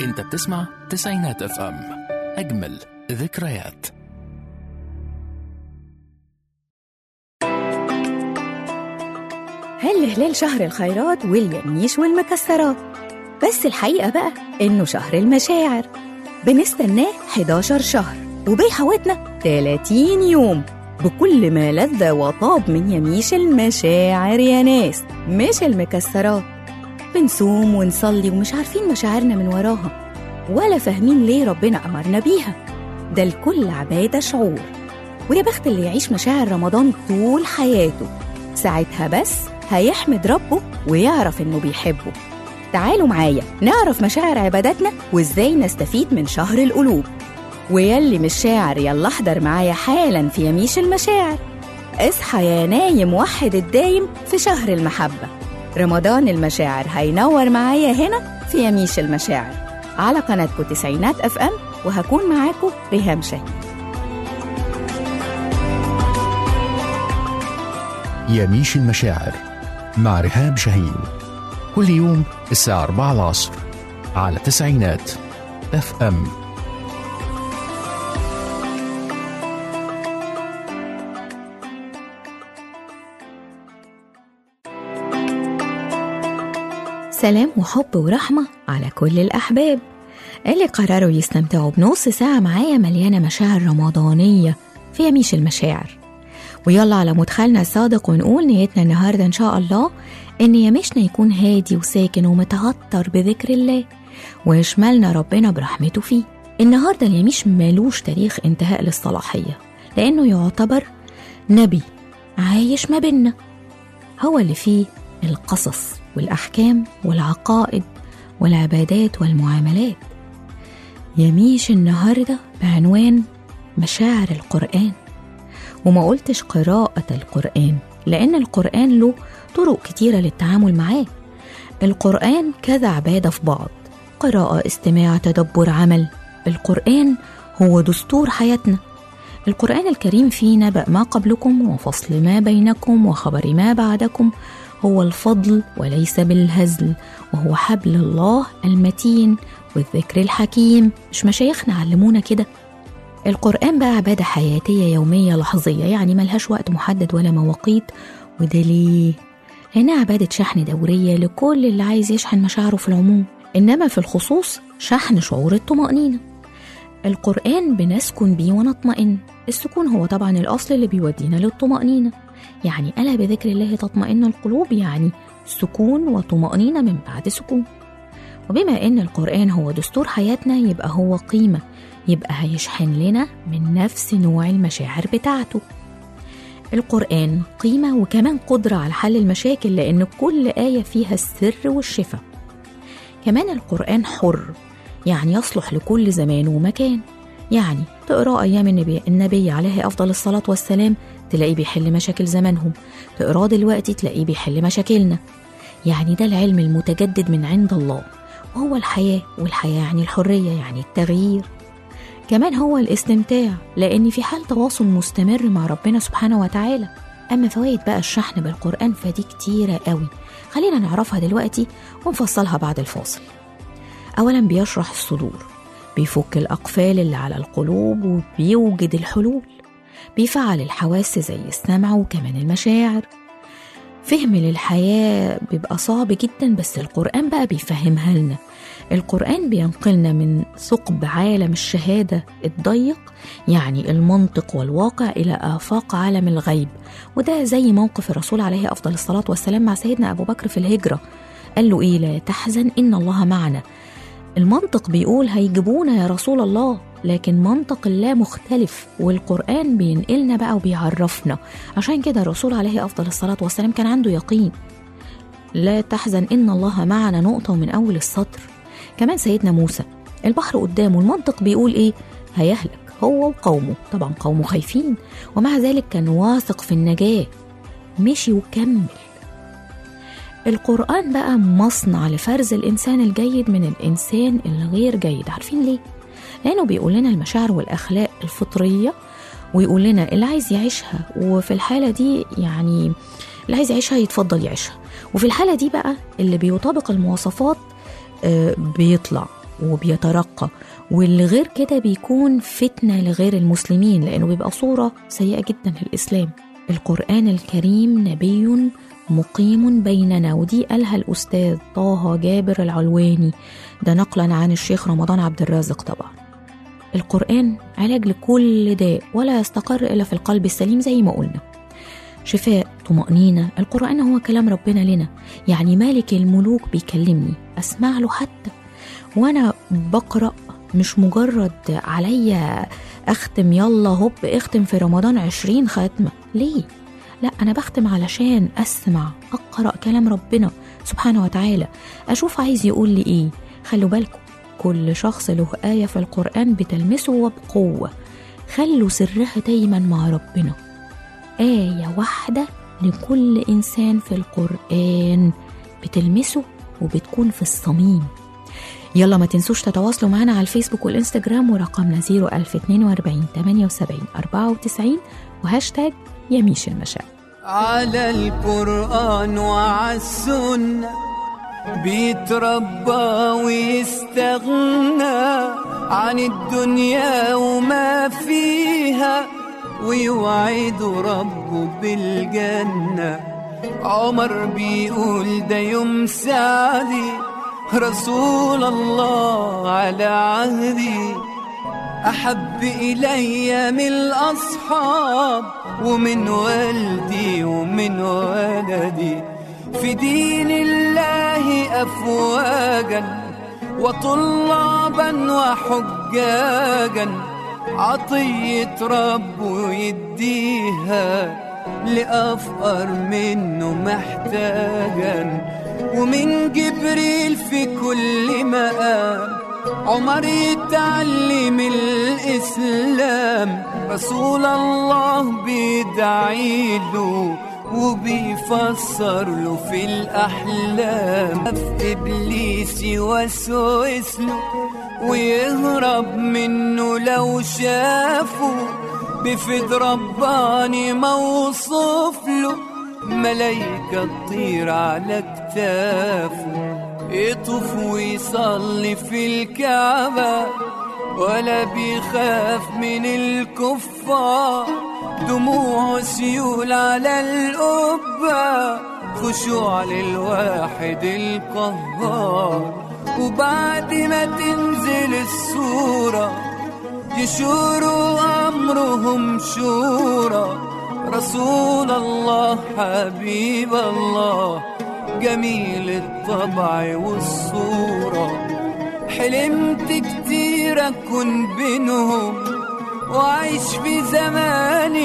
انت بتسمع تسعينات اف ام اجمل ذكريات هل هلال شهر الخيرات واليميش والمكسرات بس الحقيقة بقى إنه شهر المشاعر بنستناه 11 شهر وبيحوطنا 30 يوم بكل ما لذ وطاب من يميش المشاعر يا ناس مش المكسرات بنصوم ونصلي ومش عارفين مشاعرنا من وراها ولا فاهمين ليه ربنا أمرنا بيها ده الكل عبادة شعور ويا بخت اللي يعيش مشاعر رمضان طول حياته ساعتها بس هيحمد ربه ويعرف إنه بيحبه تعالوا معايا نعرف مشاعر عباداتنا وإزاي نستفيد من شهر القلوب ويلي مش شاعر يلا احضر معايا حالا في يميش المشاعر اصحى يا نايم وحد الدايم في شهر المحبة رمضان المشاعر هينور معايا هنا في يميش المشاعر على قناتكم تسعينات اف ام وهكون معاكم ريهام شاهين يميش المشاعر مع رهام شاهين كل يوم الساعة 4 العصر على تسعينات اف ام سلام وحب ورحمة على كل الأحباب اللي قرروا يستمتعوا بنص ساعة معايا مليانة مشاعر رمضانية في يميش المشاعر ويلا على مدخلنا الصادق ونقول نيتنا النهاردة إن شاء الله إن يميشنا يكون هادي وساكن ومتعطر بذكر الله ويشملنا ربنا برحمته فيه النهاردة اليميش مالوش تاريخ انتهاء للصلاحية لأنه يعتبر نبي عايش ما بينا هو اللي فيه القصص والأحكام والعقائد والعبادات والمعاملات يميش النهاردة بعنوان مشاعر القرآن وما قلتش قراءة القرآن لأن القرآن له طرق كتيرة للتعامل معاه القرآن كذا عبادة في بعض قراءة استماع تدبر عمل القرآن هو دستور حياتنا القرآن الكريم فيه نبأ ما قبلكم وفصل ما بينكم وخبر ما بعدكم هو الفضل وليس بالهزل وهو حبل الله المتين والذكر الحكيم مش مشايخنا علمونا كده القرآن بقى عبادة حياتية يومية لحظية يعني ملهاش وقت محدد ولا مواقيت وده ليه؟ لأنها عبادة شحن دورية لكل اللي عايز يشحن مشاعره في العموم إنما في الخصوص شحن شعور الطمأنينة القرآن بنسكن بيه ونطمئن السكون هو طبعا الأصل اللي بيودينا للطمأنينة يعني ألا بذكر الله تطمئن القلوب يعني سكون وطمأنينة من بعد سكون وبما إن القرآن هو دستور حياتنا يبقى هو قيمة يبقى هيشحن لنا من نفس نوع المشاعر بتاعته القرآن قيمة وكمان قدرة على حل المشاكل لأن كل آية فيها السر والشفاء كمان القرآن حر يعني يصلح لكل زمان ومكان يعني تقرأ أيام النبي, النبي عليه أفضل الصلاة والسلام تلاقيه بيحل مشاكل زمانهم تقراه دلوقتي تلاقيه بيحل مشاكلنا يعني ده العلم المتجدد من عند الله وهو الحياة والحياة يعني الحرية يعني التغيير كمان هو الاستمتاع لأن في حال تواصل مستمر مع ربنا سبحانه وتعالى أما فوائد بقى الشحن بالقرآن فدي كتيرة قوي خلينا نعرفها دلوقتي ونفصلها بعد الفاصل أولا بيشرح الصدور بيفك الأقفال اللي على القلوب وبيوجد الحلول بيفعل الحواس زي السمع وكمان المشاعر فهم للحياة بيبقى صعب جدا بس القرآن بقى بيفهمها لنا القرآن بينقلنا من ثقب عالم الشهادة الضيق يعني المنطق والواقع إلى آفاق عالم الغيب وده زي موقف الرسول عليه أفضل الصلاة والسلام مع سيدنا أبو بكر في الهجرة قال له إيه لا تحزن إن الله معنا المنطق بيقول هيجيبونا يا رسول الله لكن منطق الله مختلف والقرآن بينقلنا بقى وبيعرفنا عشان كده الرسول عليه أفضل الصلاة والسلام كان عنده يقين لا تحزن إن الله معنا نقطة من أول السطر كمان سيدنا موسى البحر قدامه المنطق بيقول إيه هيهلك هو وقومه طبعا قومه خايفين ومع ذلك كان واثق في النجاة مشي وكمل القرآن بقى مصنع لفرز الإنسان الجيد من الإنسان الغير جيد عارفين ليه؟ لأنه بيقول لنا المشاعر والأخلاق الفطرية ويقول لنا اللي عايز يعيشها وفي الحالة دي يعني اللي عايز يعيشها يتفضل يعيشها وفي الحالة دي بقى اللي بيطابق المواصفات آه، بيطلع وبيترقى واللي غير كده بيكون فتنة لغير المسلمين لأنه بيبقى صورة سيئة جدا للإسلام القرآن الكريم نبي مقيم بيننا ودي قالها الأستاذ طه جابر العلواني ده نقلا عن الشيخ رمضان عبد الرازق طبعا القرآن علاج لكل داء ولا يستقر إلا في القلب السليم زي ما قلنا شفاء طمأنينة القرآن هو كلام ربنا لنا يعني مالك الملوك بيكلمني أسمع له حتى وأنا بقرأ مش مجرد عليا أختم يلا هوب اختم في رمضان عشرين ختمة ليه؟ لا أنا بختم علشان أسمع أقرأ كلام ربنا سبحانه وتعالى أشوف عايز يقول لي إيه خلوا بالكم كل شخص له آية في القرآن بتلمسه وبقوة خلوا سرها دايما مع ربنا آية واحدة لكل إنسان في القرآن بتلمسه وبتكون في الصميم يلا ما تنسوش تتواصلوا معنا على الفيسبوك والإنستجرام ورقمنا 01042 78 94 وهاشتاج يميش المشاعر على القرآن وعلى السنة بيتربى ويستغنى عن الدنيا وما فيها ويوعد ربه بالجنة عمر بيقول ده يوم سعدي رسول الله على عهدي أحب إلي من الأصحاب ومن والدي ومن ولدي في دين الله أفواجا وطلابا وحجاجا عطية ربه يديها لأفقر منه محتاجا ومن جبريل في كل مقام عمر يتعلم الإسلام رسول الله بيدعي له وبيفسر له في الأحلام في إبليس يوسوس له ويهرب منه لو شافه بفد رباني موصوف له ملايكة تطير على كتافه يطوف ويصلي في الكعبة ولا بيخاف من الكفار دموع سيول على القبة خشوع للواحد القهار وبعد ما تنزل الصورة يشوروا أمرهم شورى رسول الله حبيب الله جميل الطبع والصورة حلمت كتير أكون بينهم وأعيش في زماني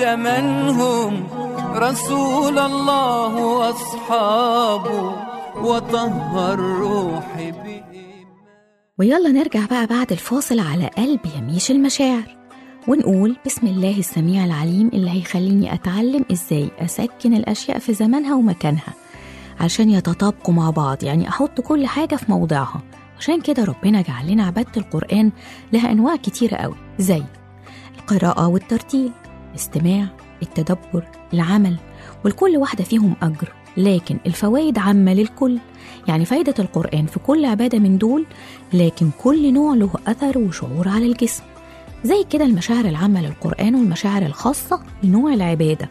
وزمانهم رسول الله وأصحابه وطهر روحي بإيمان ويلا نرجع بقى بعد الفاصل على قلب يميش المشاعر ونقول بسم الله السميع العليم اللي هيخليني أتعلم إزاي أسكن الأشياء في زمانها ومكانها عشان يتطابقوا مع بعض يعني أحط كل حاجة في موضعها عشان كده ربنا جعل لنا عبادة القرآن لها أنواع كتيرة قوي زي القراءة والترتيل الاستماع التدبر العمل والكل واحدة فيهم أجر لكن الفوائد عامة للكل يعني فايدة القرآن في كل عبادة من دول لكن كل نوع له أثر وشعور على الجسم زي كده المشاعر العامة للقرآن والمشاعر الخاصة لنوع العبادة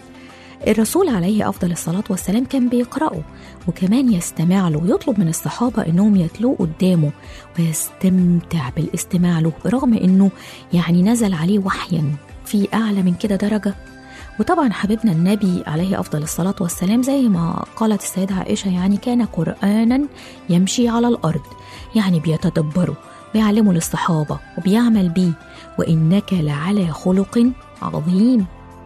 الرسول عليه أفضل الصلاة والسلام كان بيقرأه وكمان يستمع له ويطلب من الصحابة إنهم يتلوه قدامه ويستمتع بالاستماع له برغم إنه يعني نزل عليه وحيا في أعلى من كده درجة وطبعا حبيبنا النبي عليه أفضل الصلاة والسلام زي ما قالت السيدة عائشة يعني كان قرآنا يمشي على الأرض يعني بيتدبره بيعلمه للصحابة وبيعمل بيه وإنك لعلى خلق عظيم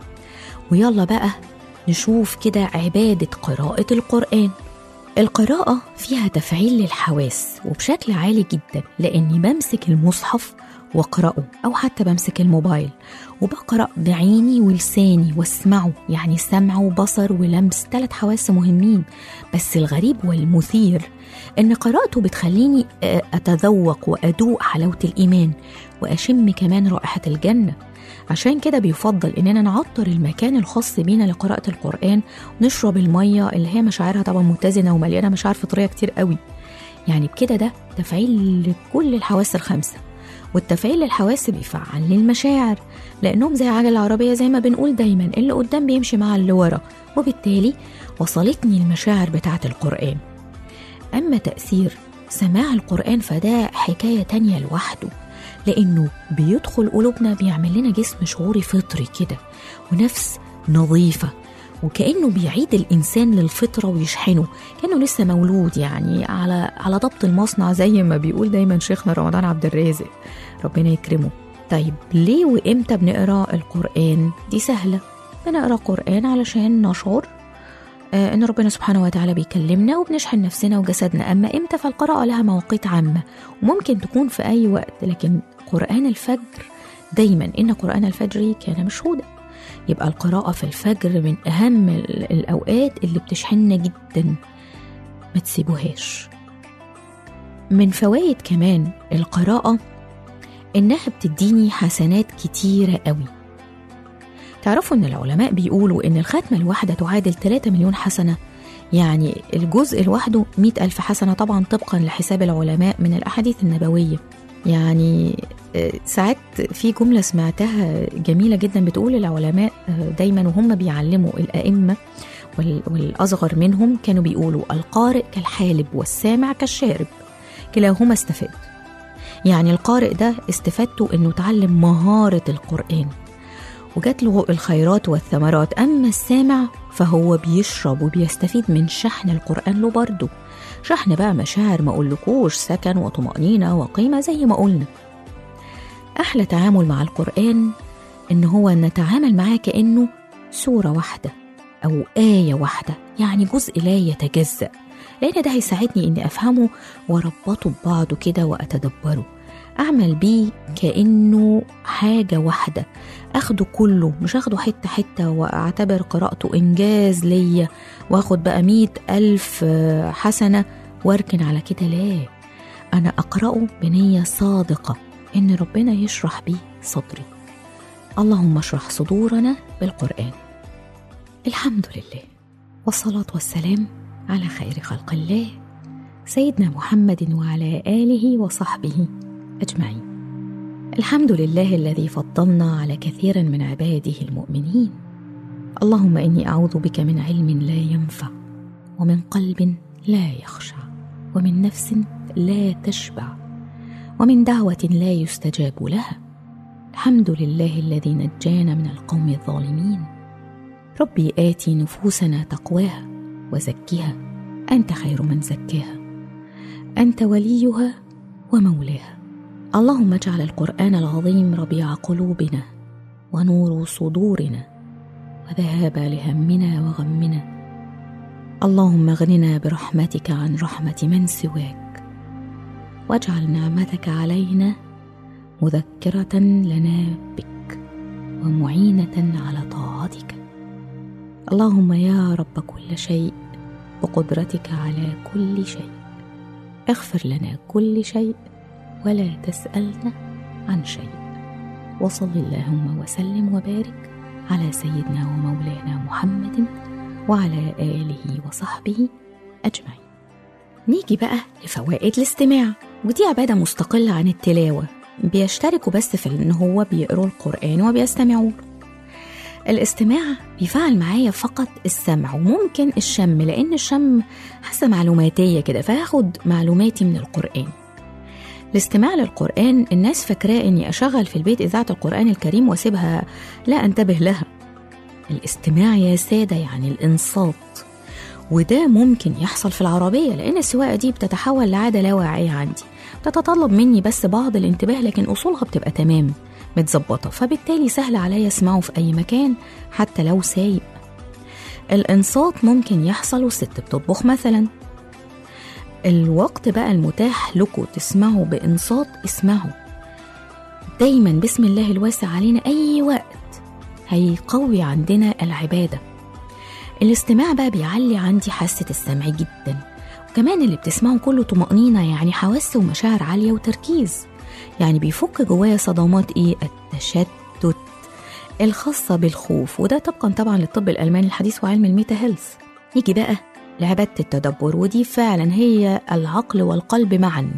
ويلا بقى نشوف كده عبادة قراءة القرآن القراءة فيها تفعيل للحواس وبشكل عالي جدا لأني بمسك المصحف واقرأه أو حتى بمسك الموبايل وبقرأ بعيني ولساني واسمعه يعني سمع وبصر ولمس ثلاث حواس مهمين بس الغريب والمثير إن قراءته بتخليني أتذوق وأدوق حلاوة الإيمان وأشم كمان رائحة الجنة عشان كده بيفضل إننا نعطر المكان الخاص بينا لقراءة القرآن ونشرب المية اللي هي مشاعرها طبعا متزنة ومليانة مشاعر فطرية كتير قوي يعني بكده ده تفعيل لكل الحواس الخمسة والتفعيل للحواس بيفعل للمشاعر لأنهم زي عجلة العربية زي ما بنقول دايما اللي قدام بيمشي مع اللي ورا وبالتالي وصلتني المشاعر بتاعة القرآن أما تأثير سماع القرآن فده حكاية تانية لوحده لأنه بيدخل قلوبنا بيعمل لنا جسم شعوري فطري كده ونفس نظيفة وكأنه بيعيد الإنسان للفطرة ويشحنه كأنه لسه مولود يعني على على ضبط المصنع زي ما بيقول دايما شيخنا رمضان عبد الرازق ربنا يكرمه طيب ليه وإمتى بنقرأ القرآن دي سهلة بنقرأ قرآن علشان نشعر آه، ان ربنا سبحانه وتعالى بيكلمنا وبنشحن نفسنا وجسدنا اما امتى فالقراءه لها مواقيت عامه وممكن تكون في اي وقت لكن قران الفجر دايما ان قران الفجر كان مشهودا يبقى القراءه في الفجر من اهم ال- الاوقات اللي بتشحننا جدا ما تسيبوهاش من فوائد كمان القراءه انها بتديني حسنات كتيره قوي تعرفوا ان العلماء بيقولوا ان الختمة الواحدة تعادل 3 مليون حسنة يعني الجزء لوحده 100 ألف حسنة طبعا طبقا لحساب العلماء من الأحاديث النبوية يعني آه، ساعات في جملة سمعتها جميلة جدا بتقول العلماء آه، دايما وهم بيعلموا الأئمة وال- والأصغر منهم كانوا بيقولوا القارئ كالحالب والسامع كالشارب كلاهما استفاد يعني القارئ ده استفادته انه اتعلم مهارة القرآن وجات له الخيرات والثمرات أما السامع فهو بيشرب وبيستفيد من شحن القرآن له برضه شحن بقى مشاعر ما أقولكوش سكن وطمأنينة وقيمة زي ما قلنا أحلى تعامل مع القرآن إن هو نتعامل معاه كأنه سورة واحدة أو آية واحدة يعني جزء لا يتجزأ لأن ده هيساعدني إني أفهمه وأربطه ببعضه كده وأتدبره أعمل بيه كأنه حاجة واحدة اخده كله مش اخده حتة حتة واعتبر قراءته انجاز ليا واخد بقى مية الف آه، حسنة واركن على كده لا انا اقرأه بنية صادقة ان ربنا يشرح بيه صدري اللهم اشرح صدورنا بالقرآن الحمد لله والصلاة والسلام على خير خلق الله سيدنا محمد وعلى آله وصحبه أجمعين الحمد لله الذي فضلنا على كثير من عباده المؤمنين اللهم اني اعوذ بك من علم لا ينفع ومن قلب لا يخشع ومن نفس لا تشبع ومن دعوه لا يستجاب لها الحمد لله الذي نجانا من القوم الظالمين ربي اتي نفوسنا تقواها وزكها انت خير من زكاها انت وليها ومولاها اللهم اجعل القرآن العظيم ربيع قلوبنا ونور صدورنا وذهاب لهمنا وغمنا اللهم اغننا برحمتك عن رحمة من سواك واجعل نعمتك علينا مذكرة لنا بك ومعينة على طاعتك اللهم يا رب كل شيء بقدرتك على كل شيء اغفر لنا كل شيء ولا تسألنا عن شيء وصل اللهم وسلم وبارك على سيدنا ومولانا محمد وعلى آله وصحبه أجمعين نيجي بقى لفوائد الاستماع ودي عبادة مستقلة عن التلاوة بيشتركوا بس في ان هو بيقروا القرآن وبيستمعوا له الاستماع بيفعل معايا فقط السمع وممكن الشم لان الشم حاسه معلوماتيه كده فهاخد معلوماتي من القران الاستماع للقرآن الناس فاكراه إني أشغل في البيت إذاعة القرآن الكريم وأسيبها لا أنتبه لها الاستماع يا سادة يعني الإنصات وده ممكن يحصل في العربية لأن السواقة دي بتتحول لعادة لا واعية عندي بتتطلب مني بس بعض الانتباه لكن أصولها بتبقى تمام متظبطة فبالتالي سهل عليا أسمعه في أي مكان حتى لو سايق الإنصات ممكن يحصل والست بتطبخ مثلا الوقت بقى المتاح لكم تسمعوا بإنصات اسمعوا دايما بسم الله الواسع علينا أي وقت هيقوي عندنا العبادة الاستماع بقى بيعلي عندي حاسة السمع جدا وكمان اللي بتسمعه كله طمأنينة يعني حواس ومشاعر عالية وتركيز يعني بيفك جوايا صدمات ايه التشتت الخاصة بالخوف وده طبقا طبعا للطب الألماني الحديث وعلم الميتا هيلث نيجي بقى لعبادة التدبر ودي فعلا هي العقل والقلب معا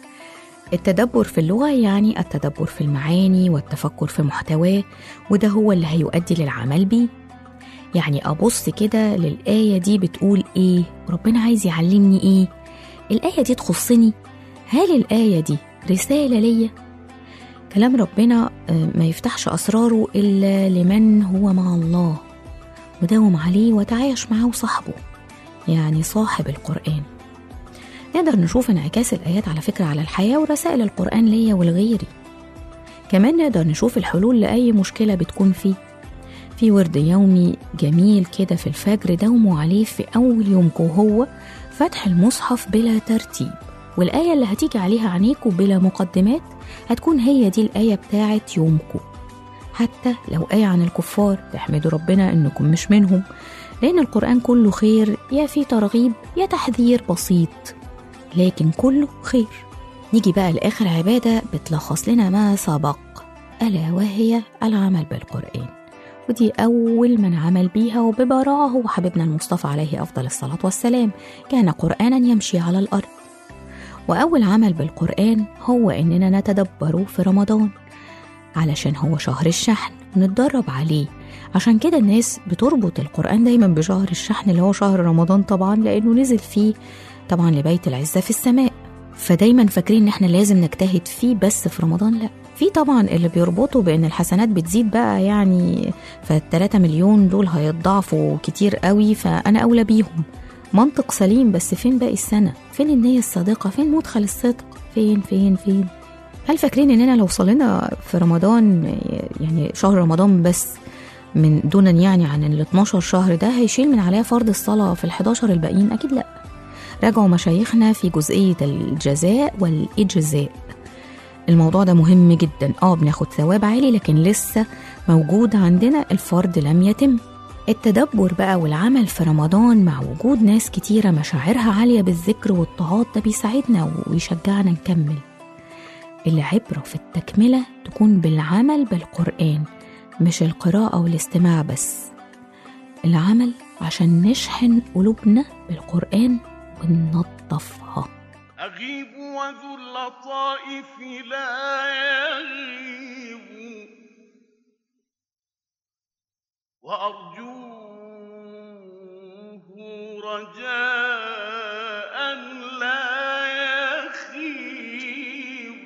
التدبر في اللغة يعني التدبر في المعاني والتفكر في محتواه وده هو اللي هيؤدي للعمل بيه يعني أبص كده للآية دي بتقول إيه ربنا عايز يعلمني إيه الآية دي تخصني هل الآية دي رسالة ليا كلام ربنا آه، ما يفتحش أسراره إلا لمن هو مع الله وداوم عليه وتعايش معاه وصاحبه يعني صاحب القرآن نقدر نشوف انعكاس الآيات على فكرة على الحياة ورسائل القرآن ليا ولغيري كمان نقدر نشوف الحلول لأي مشكلة بتكون فيه في ورد يومي جميل كده في الفجر داوموا عليه في أول يومكم هو فتح المصحف بلا ترتيب والآية اللي هتيجي عليها عينيكوا بلا مقدمات هتكون هي دي الآية بتاعت يومكم حتى لو آية عن الكفار تحمدوا ربنا إنكم مش منهم لأن القرآن كله خير يا في ترغيب يا تحذير بسيط لكن كله خير نيجي بقى لآخر عبادة بتلخص لنا ما سبق ألا وهي العمل بالقرآن ودي أول من عمل بيها وببراعة هو حبيبنا المصطفى عليه أفضل الصلاة والسلام كان قرآنا يمشي على الأرض وأول عمل بالقرآن هو إننا نتدبره في رمضان علشان هو شهر الشحن نتدرب عليه عشان كده الناس بتربط القرآن دايما بشهر الشحن اللي هو شهر رمضان طبعا لأنه نزل فيه طبعا لبيت العزة في السماء فدايما فاكرين ان احنا لازم نجتهد فيه بس في رمضان لا في طبعا اللي بيربطوا بان الحسنات بتزيد بقى يعني فالتلاتة مليون دول هيتضاعفوا كتير قوي فانا اولى بيهم منطق سليم بس فين باقي السنة فين النية الصادقة فين مدخل الصدق فين فين فين هل فاكرين اننا لو صلينا في رمضان يعني شهر رمضان بس من دونا يعني عن ال 12 شهر ده هيشيل من عليها فرض الصلاة في ال 11 الباقيين أكيد لأ راجعوا مشايخنا في جزئية الجزاء والإجزاء الموضوع ده مهم جدا اه بناخد ثواب عالي لكن لسه موجود عندنا الفرض لم يتم التدبر بقى والعمل في رمضان مع وجود ناس كتيرة مشاعرها عالية بالذكر والطاعات ده بيساعدنا ويشجعنا نكمل العبرة في التكملة تكون بالعمل بالقرآن مش القراءة والاستماع بس العمل عشان نشحن قلوبنا بالقرآن وننظفها أغيب وذو اللطائف لا يغيب وأرجوه رجاء لا يخيب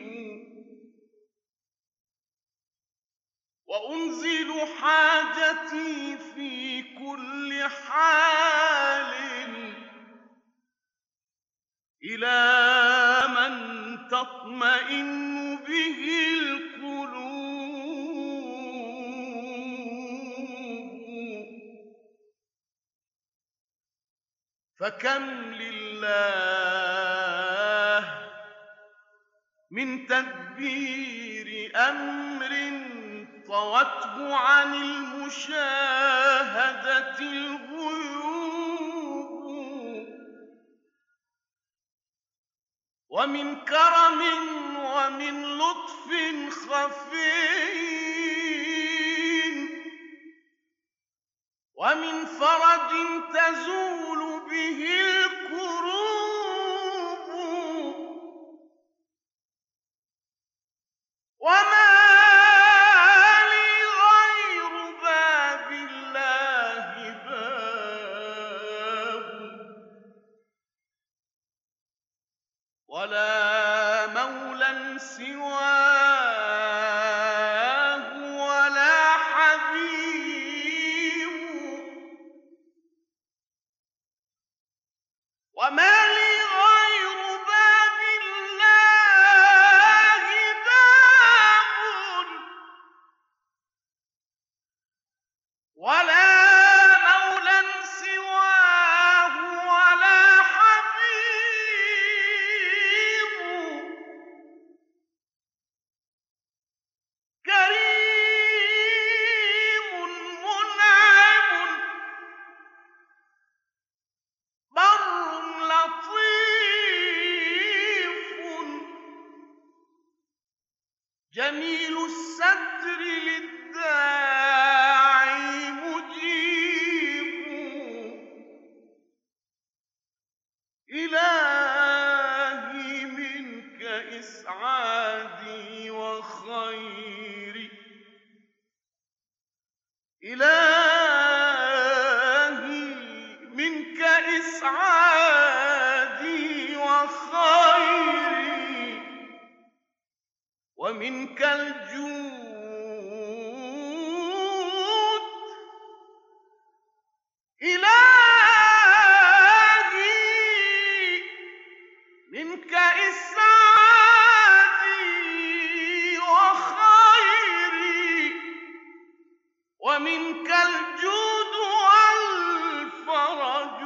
وأنزل حاجتي في كل حال إلى من تطمئن به القلوب فكم لله من تدبير أمر طوته عن المشاهدة الغيوب ومن كرم ومن لطف خفي ومن فرج تزول به الكروب وما لي غير باب الله باب ولا مولى سواه ولا حبيب وما لي غير باب الله باب ولا مولى سواه ولا حبيب كريم منعم بر لطيف جميل الستر للداعي مجيب ومنك الجود إلهي منك إسعادي وخيري ومنك الجود والفرج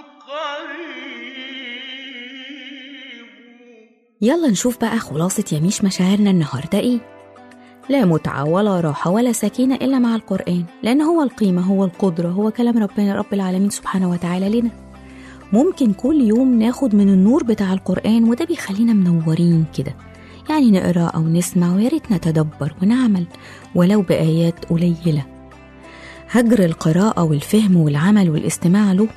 القريب يلا نشوف بقى خلاصة يميش مشاعرنا النهاردة إيه لا متعة ولا راحة ولا سكينة إلا مع القرآن لأن هو القيمة هو القدرة هو كلام ربنا رب العالمين سبحانه وتعالى لنا ممكن كل يوم ناخد من النور بتاع القرآن وده بيخلينا منورين كده يعني نقرأ أو نسمع ويا ريت نتدبر ونعمل ولو بآيات قليلة هجر القراءة والفهم والعمل والاستماع له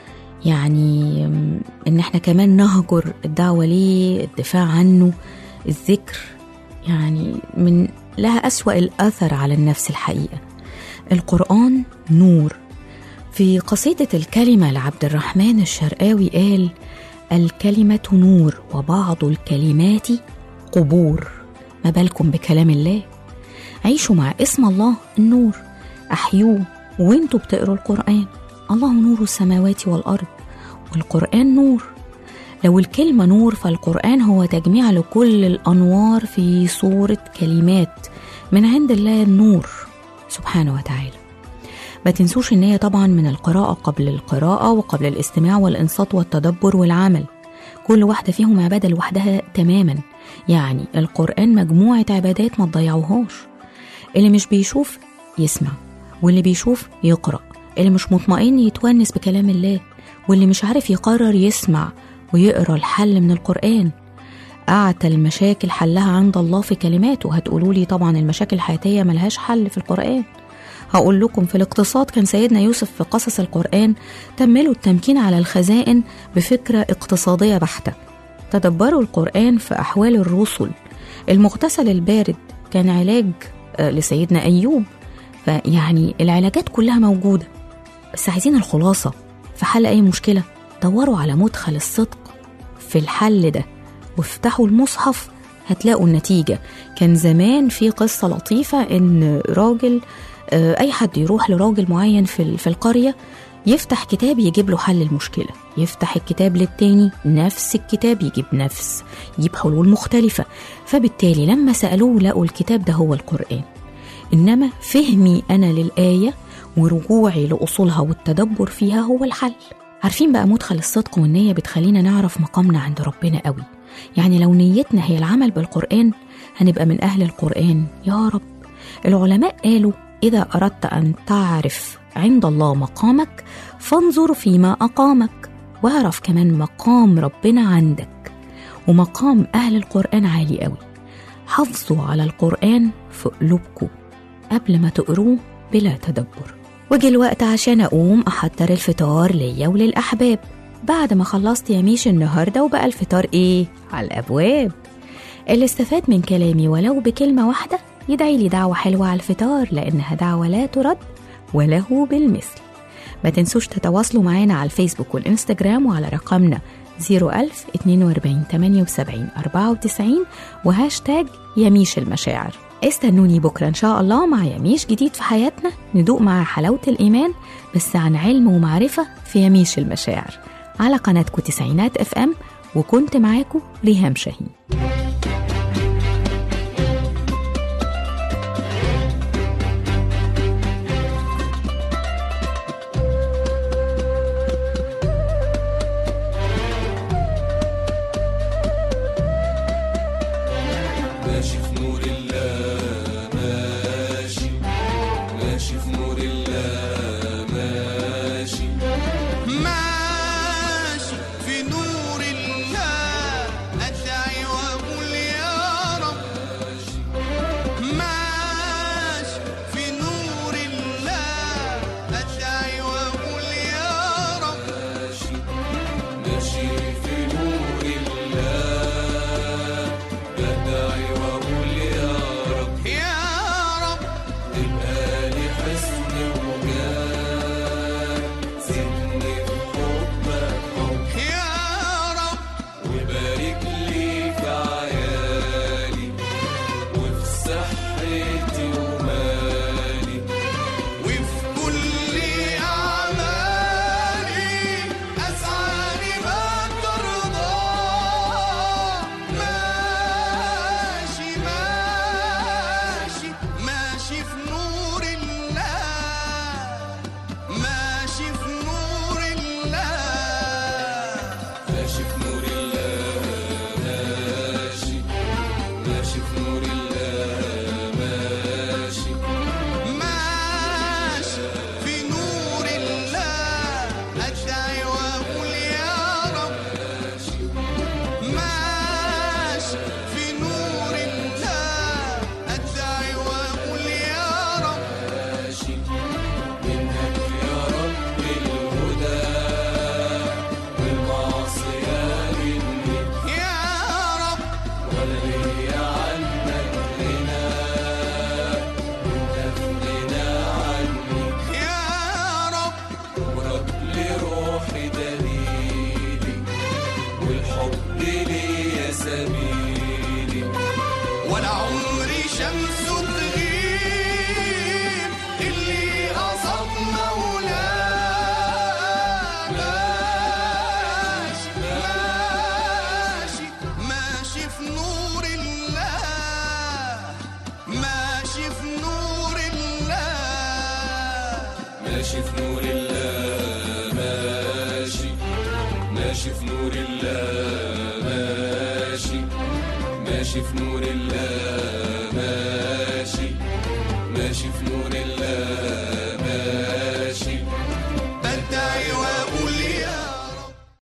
يعني م، إن إحنا كمان نهجر الدعوة ليه الدفاع عنه الذكر يعني من لها أسوأ الأثر على النفس الحقيقة القرآن نور في قصيدة الكلمة لعبد الرحمن الشرقاوي قال الكلمة نور وبعض الكلمات قبور ما بالكم بكلام الله عيشوا مع اسم الله النور أحيوه وانتوا بتقروا القرآن الله نور السماوات والأرض والقرآن نور لو الكلمة نور فالقرآن هو تجميع لكل الأنوار في صورة كلمات من عند الله النور سبحانه وتعالى ما تنسوش ان هي طبعا من القراءة قبل القراءة وقبل الاستماع والإنصات والتدبر والعمل كل واحدة فيهم عبادة لوحدها تماما يعني القرآن مجموعة عبادات ما تضيعوهاش اللي مش بيشوف يسمع واللي بيشوف يقرأ اللي مش مطمئن يتونس بكلام الله واللي مش عارف يقرر يسمع ويقرأ الحل من القرآن أعتى المشاكل حلها عند الله في كلماته هتقولوا لي طبعا المشاكل الحياتية ملهاش حل في القرآن هقول لكم في الاقتصاد كان سيدنا يوسف في قصص القرآن تملوا التمكين على الخزائن بفكرة اقتصادية بحتة تدبروا القرآن في أحوال الرسل المغتسل البارد كان علاج آه، لسيدنا أيوب فيعني العلاجات كلها موجودة بس عايزين الخلاصة في حل أي مشكلة دوروا على مدخل الصدق في الحل ده وافتحوا المصحف هتلاقوا النتيجة كان زمان في قصة لطيفة إن راجل آه، أي حد يروح لراجل معين في ال- في القرية يفتح كتاب يجيب له حل المشكلة يفتح الكتاب للتاني نفس الكتاب يجيب نفس يجيب حلول مختلفة فبالتالي لما سألوه لقوا الكتاب ده هو القرآن إنما فهمي أنا للآية ورجوعي لأصولها والتدبر فيها هو الحل عارفين بقى مدخل الصدق والنية بتخلينا نعرف مقامنا عند ربنا قوي يعني لو نيتنا هي العمل بالقرآن هنبقى من أهل القرآن يا رب العلماء قالوا إذا أردت أن تعرف عند الله مقامك فانظر فيما أقامك واعرف كمان مقام ربنا عندك ومقام أهل القرآن عالي قوي حافظوا على القرآن في قلوبكم قبل ما تقروه بلا تدبر وجه الوقت عشان أقوم أحضر الفطار ليا وللأحباب بعد ما خلصت يميش النهاردة وبقى الفطار إيه؟ على الأبواب اللي استفاد من كلامي ولو بكلمة واحدة يدعي لي دعوة حلوة على الفطار لأنها دعوة لا ترد وله بالمثل ما تنسوش تتواصلوا معانا على الفيسبوك والإنستجرام وعلى رقمنا 01000 42 78 94 وهاشتاج يميش المشاعر استنوني بكرة إن شاء الله مع يميش جديد في حياتنا ندوق مع حلاوة الإيمان بس عن علم ومعرفة في يميش المشاعر على قناتكم تسعينات اف ام وكنت معاكم ريهام شاهين ماشي في نور الله ماشي ماشي في نور الله ماشي ماشي في نور الله أدعي وأقول يا رب ماشي في نور الله أدعي وأقول يا رب ماشي في نور الله بدعي واقول الحب ليا سبيلي ولا عمري شمس تغيب اللي قصد مولاه ماشي ماشي ماشي في نور الله ماشي في نور الله ماشي في نور الله ماشي ماشي في نور الله ماشي ماشي في نور الله ماشي ماشي في نور الله